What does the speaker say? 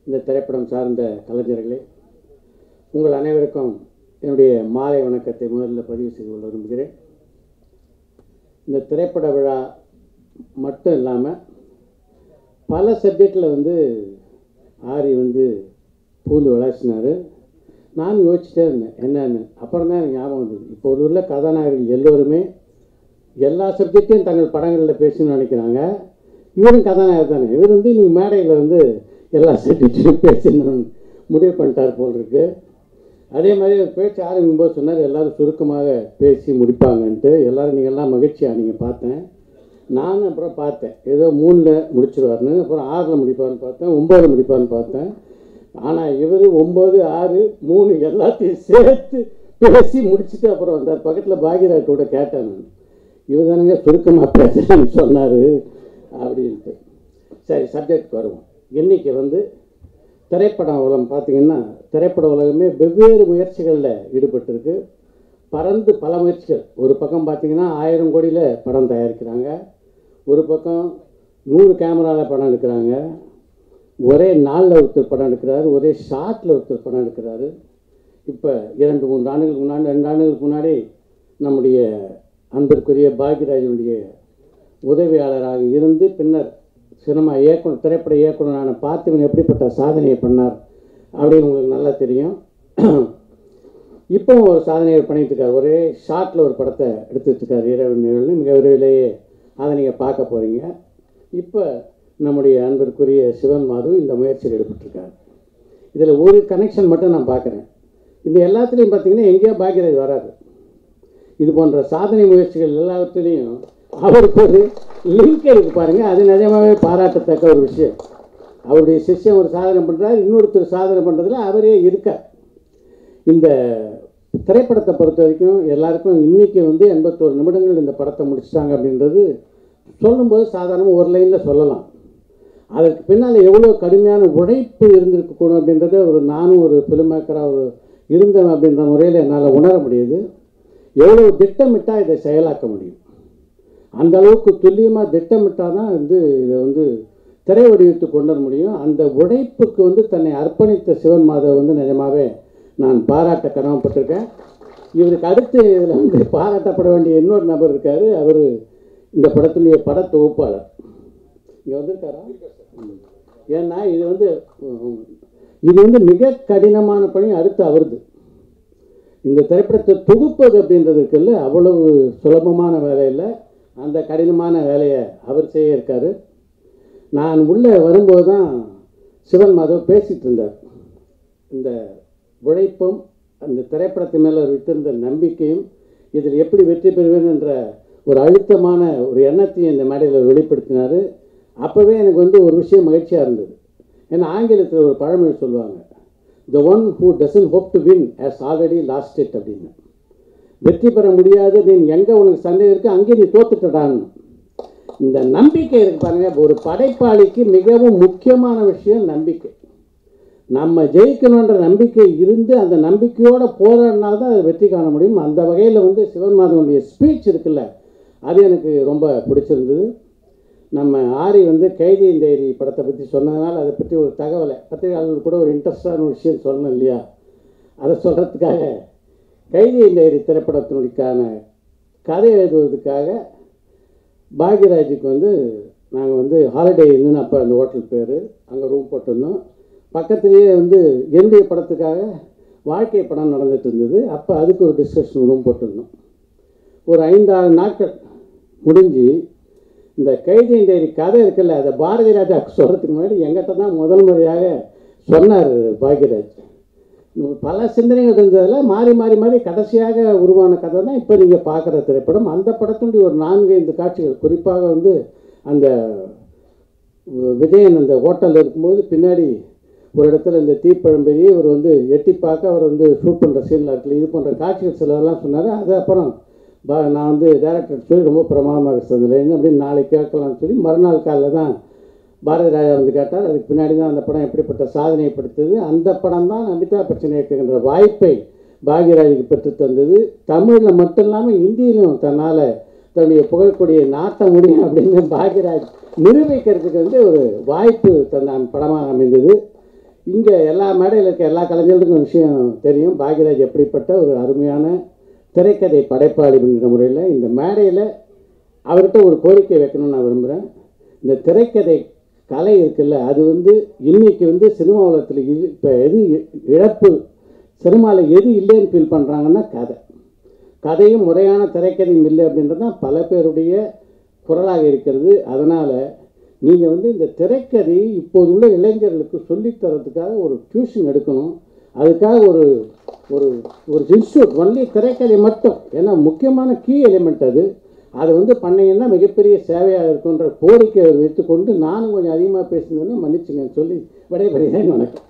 இந்த திரைப்படம் சார்ந்த கலைஞர்களே உங்கள் அனைவருக்கும் என்னுடைய மாலை வணக்கத்தை முதல்ல பதிவு செய்து கொள்ள விரும்புகிறேன் இந்த திரைப்பட விழா மட்டும் இல்லாமல் பல சப்ஜெக்டில் வந்து ஆரி வந்து பூந்து விளாசினார் நான் யோசிச்சுட்டே இருந்தேன் என்னன்னு அப்புறம் தான் எனக்கு ஞாபகம் வந்தது இப்போ உள்ள கதாநாயகர்கள் எல்லோருமே எல்லா சப்ஜெக்டையும் தங்கள் படங்களில் பேசணும்னு நினைக்கிறாங்க இவரும் கதாநாயகர் தானே இவர் வந்து நீங்கள் மேடையில் வந்து எல்லா சப்ஜெக்டையும் பேசணும்னு முடிவு பண்ணிட்டார் போல் இருக்கு அதே மாதிரி அவர் பேச்சு ஆரம்பிக்கும் போது சொன்னார் எல்லாரும் சுருக்கமாக பேசி முடிப்பாங்கன்ட்டு எல்லாரும் நீங்கள்லாம் மகிழ்ச்சியாக நீங்கள் பார்த்தேன் நானும் அப்புறம் பார்த்தேன் ஏதோ மூணில் முடிச்சிருவாருன்னு அப்புறம் ஆறில் முடிப்பார்னு பார்த்தேன் ஒம்போதில் முடிப்பார்னு பார்த்தேன் ஆனால் இவர் ஒம்பது ஆறு மூணு எல்லாத்தையும் சேர்த்து பேசி முடிச்சுட்டு அப்புறம் வந்தார் பக்கத்தில் பாக்யராஜ் கூட கேட்டேன் நான் இவர் தானுங்க சுருக்கமாக பேசுகிறேன்னு சொன்னார் அப்படின்ட்டு சரி சப்ஜெக்ட் வருவோம் இன்றைக்கி வந்து திரைப்பட உலகம் பார்த்திங்கன்னா திரைப்பட உலகமே வெவ்வேறு முயற்சிகளில் ஈடுபட்டிருக்கு பறந்து பல முயற்சிகள் ஒரு பக்கம் பார்த்திங்கன்னா ஆயிரம் கோடியில் படம் தயாரிக்கிறாங்க ஒரு பக்கம் நூறு கேமராவில் படம் எடுக்கிறாங்க ஒரே நாளில் ஒருத்தர் படம் எடுக்கிறாரு ஒரே ஷாட்டில் ஒருத்தர் படம் எடுக்கிறாரு இப்போ இரண்டு மூன்று ஆண்டுகளுக்கு முன்னாடி ரெண்டு ஆண்டுகளுக்கு முன்னாடி நம்முடைய அன்பிற்குரிய பாக்யராஜனுடைய உதவியாளராக இருந்து பின்னர் சினிமா இயக்குனர் திரைப்பட இயக்குனரான பார்த்திபன் எப்படிப்பட்ட சாதனையை பண்ணார் அப்படின்னு உங்களுக்கு நல்லா தெரியும் இப்போவும் ஒரு சாதனையை பண்ணிட்டு இருக்கார் ஒரே ஷாட்டில் ஒரு படத்தை எடுத்துட்டு இருக்கார் இரவு நிகழ்வு மிக விரைவிலேயே அதை நீங்கள் பார்க்க போகிறீங்க இப்போ நம்முடைய அன்பிற்குரிய சிவன் மாது இந்த முயற்சியில் ஈடுபட்டிருக்கார் இதில் ஒரு கனெக்ஷன் மட்டும் நான் பார்க்குறேன் இந்த எல்லாத்துலேயும் பார்த்தீங்கன்னா எங்கேயோ பாக்யராஜ் வராது இது போன்ற சாதனை முயற்சிகள் எல்லாத்துலேயும் அவருக்கு ஒரு லிங்க் இருக்கு பாருங்க அது நிஜமாவே பாராட்டத்தக்க ஒரு விஷயம் அவருடைய சிஷ்யம் ஒரு சாதனை பண்ணுறாரு இன்னொருத்தர் சாதனை பண்ணுறதுல அவரே இருக்கார் இந்த திரைப்படத்தை பொறுத்த வரைக்கும் எல்லாருக்கும் இன்றைக்கி வந்து எண்பத்தோரு நிமிடங்கள் இந்த படத்தை முடிச்சிட்டாங்க அப்படின்றது சொல்லும்போது சாதாரணமாக ஒரு லைனில் சொல்லலாம் அதற்கு பின்னால் எவ்வளோ கடுமையான உழைப்பு இருந்திருக்கக்கூடும் அப்படின்றத ஒரு நானும் ஒரு ஃபிலிம் மேக்கராக ஒரு இருந்தேன் அப்படின்ற முறையில் என்னால் உணர முடியுது எவ்வளோ திட்டமிட்டால் இதை செயலாக்க முடியும் அந்த அளவுக்கு துல்லியமாக திட்டமிட்டால் தான் வந்து இதை வந்து திரை வடிவத்து கொண்டு வர முடியும் அந்த உழைப்புக்கு வந்து தன்னை அர்ப்பணித்த சிவன் மாதவ் வந்து நிஜமாவே நான் பாராட்ட கடமைப்பட்டிருக்கேன் இவருக்கு அடுத்து இதில் வந்து பாராட்டப்பட வேண்டிய இன்னொரு நபர் இருக்கார் அவர் இந்த படத்துடைய பட தொகுப்பாளர் இங்கே வந்திருக்காரா ம். ஏன்னா இது வந்து ம், இது வந்து மிக கடினமான பணி அடுத்து அவருது இந்த திரைப்படத்தை தொகுப்பது அப்படின்றது இருக்குல்ல அவ்வளவு சுலபமான வேலை இல்லை அந்த கடினமான வேலையை அவர் செய்ய இருக்காரு நான் உள்ளே வரும்போது தான் சிவன் மாதவ் பேசிகிட்டு இருந்தார் இந்த உழைப்பும் அந்த திரைப்படத்தின் மேலே அவர் விட்டிருந்த நம்பிக்கையும் இதில் எப்படி வெற்றி பெறுவேன் என்ற ஒரு அழுத்தமான ஒரு எண்ணத்தையும் இந்த மேடையில் அவர் வெளிப்படுத்தினார் அப்போவே எனக்கு வந்து ஒரு விஷயம் மகிழ்ச்சியாக இருந்தது ஏன்னா ஆங்கிலத்தில் ஒரு பழமொழி சொல்லுவாங்க the one who doesn't hope to win has already lost it அப்படின்னு வெற்றி பெற முடியாது அப்படின்னு எங்கே உனக்கு சந்தேகம் இருக்குது அங்கே நீ தோத்துட்டடான்னு இந்த நம்பிக்கை இருக்கு பாருங்க ஒரு படைப்பாளிக்கு மிகவும் முக்கியமான விஷயம் நம்பிக்கை நம்ம ஜெயிக்கணுன்ற நம்பிக்கை இருந்து அந்த நம்பிக்கையோடு போராடினா தான் அதை வெற்றி காண முடியும் அந்த வகையில் வந்து சிவன் மாதவனுடைய ஸ்பீச் இருக்குல்ல அது எனக்கு ரொம்ப பிடிச்சிருந்தது நம்ம ஆரி வந்து கைதியின் டைரி படத்தை பற்றி சொன்னதுனால அதை பற்றி ஒரு தகவலை பத்திரிகையாளர்கள் கூட ஒரு இன்ட்ரெஸ்டான ஒரு விஷயம் சொல்லணும் இல்லையா அதை சொல்கிறதுக்காக கைதியின் டைரி திரைப்படத்தினுக்கான கதை எழுதுவதற்காக பாக்யராஜுக்கு வந்து நாங்கள் வந்து ஹாலிடே இன்னும் அப்போ அந்த ஹோட்டல் பேர் அங்கே ரூம் போட்டிருந்தோம் பக்கத்துலேயே வந்து என்னுடைய படத்துக்காக வாழ்க்கை படம் நடந்துட்டு இருந்தது அப்போ அதுக்கு ஒரு டிஸ்கஷன் ரூம் போட்டிருந்தோம் ஒரு ஐந்தாறு நாட்கள் முடிஞ்சு இந்த கைதியின் டைரி கதை இருக்குல்ல அதை பாரதி ராஜா சொல்கிறதுக்கு முன்னாடி எங்கிட்ட தான் முதல் முறையாக சொன்னார் பாக்யராஜ் பல சிந்தனைகள் இருந்ததில் மாறி மாறி மாறி கடைசியாக உருவான கதை தான் இப்போ நீங்கள் பார்க்குற திரைப்படம் அந்த படத்தினுடைய ஒரு நான்கு ஐந்து காட்சிகள் குறிப்பாக வந்து அந்த விஜயன் அந்த ஹோட்டலில் இருக்கும்போது பின்னாடி ஒரு இடத்துல இந்த தீப்பழம்பெரி இவர் வந்து எட்டி பார்க்க அவர் வந்து ஷூட் பண்ணுற சீனில் இருக்குல்ல இது போன்ற காட்சிகள் சிலதெல்லாம் சொன்னார் அது அப்புறம் பா நான் வந்து டேரக்டர் சொல்லி ரொம்ப பிரமாதமாக இருக்கிறதுல என்ன அப்படின்னு நாளைக்கு கேட்கலாம்னு சொல்லி மறுநாள் காலையில் தான் பாரதி ராஜா வந்து கேட்டார் அதுக்கு பின்னாடி தான் அந்த படம் எப்படிப்பட்ட சாதனையை படுத்தது அந்த படம் தான் அமிதா பச்சனை இயக்குகின்ற வாய்ப்பை பாக்யராஜுக்கு பெற்று தந்தது தமிழில் மட்டும் இல்லாமல் இந்தியிலும் தன்னால் தன்னுடைய புகழ்கொடியை நாட்ட முடியும் அப்படின்னு பாக்யராஜ் நிரூபிக்கிறதுக்கு வந்து ஒரு வாய்ப்பு தந்த படமாக அமைந்தது இங்கே எல்லா மேடையில் இருக்க எல்லா கலைஞர்களுக்கும் விஷயம் தெரியும் பாக்யராஜ் எப்படிப்பட்ட ஒரு அருமையான திரைக்கதை படைப்பாளி அப்படின்ற முறையில் இந்த மேடையில் அவர்கிட்ட ஒரு கோரிக்கை வைக்கணும்னு நான் விரும்புகிறேன் இந்த திரைக்கதை கலை இருக்குல்ல அது வந்து இன்னைக்கு வந்து சினிமா உலகத்தில் இது இப்போ எது இ- இழப்பு சினிமாவில் எது இல்லைன்னு ஃபீல் பண்ணுறாங்கன்னா கதை கதையும் முறையான திரைக்கதையும் இல்லை அப்படின்றது தான் பல பேருடைய குரலாக இருக்கிறது அதனால் நீங்கள் வந்து இந்த திரைக்கதை இப்போது உள்ள இளைஞர்களுக்கு சொல்லித் தரதுக்காக ஒரு டியூஷன் எடுக்கணும் அதுக்காக ஒரு ஒரு ஒரு இன்ஸ்டியூட் ஒன்லி திரைக்கதை மட்டும் ஏன்னா முக்கியமான கீ எலிமெண்ட் அது அதை வந்து பண்ணீங்கன்னா மிகப்பெரிய சேவையாக இருக்குன்ற கோரிக்கையை வைத்துக்கொண்டு நானும் கொஞ்சம் அதிகமாக பேசினதுன்னு மன்னிச்சுங்கன்னு சொல்லி விடைபெறுகிறேன் வணக்கம்